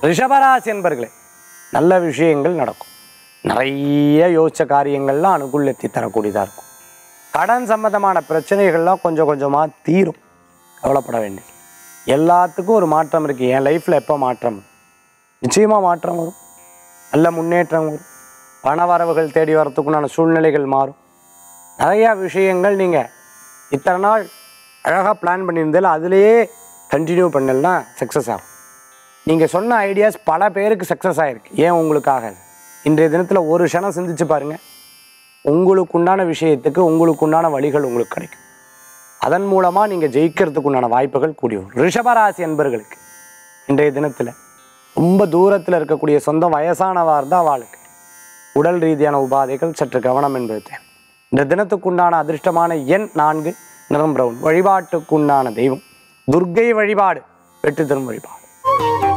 ரிஷபராசி என்பர்களே நல்ல விஷயங்கள் நடக்கும் நிறைய யோசிச்ச காரியங்கள்லாம் அனுகூலத்தை தரக்கூடியதாக இருக்கும் கடன் சம்பந்தமான பிரச்சனைகள்லாம் கொஞ்சம் கொஞ்சமாக தீரும் கவலைப்பட வேண்டியது எல்லாத்துக்கும் ஒரு மாற்றம் இருக்குது என் லைஃப்பில் எப்போ மாற்றம் நிச்சயமாக மாற்றம் வரும் நல்ல முன்னேற்றம் வரும் பண வரவுகள் தேடி வரத்துக்குண்டான சூழ்நிலைகள் மாறும் நிறையா விஷயங்கள் நீங்கள் இத்தனை நாள் அழகாக பிளான் பண்ணியிருந்தாலும் அதிலேயே கண்டினியூ பண்ணலன்னா சக்ஸஸ் ஆகும் நீங்கள் சொன்ன ஐடியாஸ் பல பேருக்கு சக்ஸஸ் ஆகிருக்கு ஏன் உங்களுக்கு ஆகாது இன்றைய தினத்தில் ஒரு க்ஷணம் சிந்திச்சு பாருங்கள் உங்களுக்கு உண்டான விஷயத்துக்கு உங்களுக்கு உண்டான வழிகள் உங்களுக்கு கிடைக்கும் அதன் மூலமாக நீங்கள் ஜெயிக்கிறதுக்கு உண்டான வாய்ப்புகள் கூடி வரும் ரிஷபராசி என்பர்களுக்கு இன்றைய தினத்தில் ரொம்ப தூரத்தில் இருக்கக்கூடிய சொந்த வயசானவா இருந்தால் அவளுக்கு உடல் ரீதியான உபாதைகள் சற்று கவனம் என்பது தேவை இந்த தினத்துக்குண்டான அதிர்ஷ்டமான எண் நான்கு நிறம் பிரவுன் வழிபாட்டுக்குண்டான தெய்வம் துர்க்கை வழிபாடு வெற்றி தரும் வழிபாடு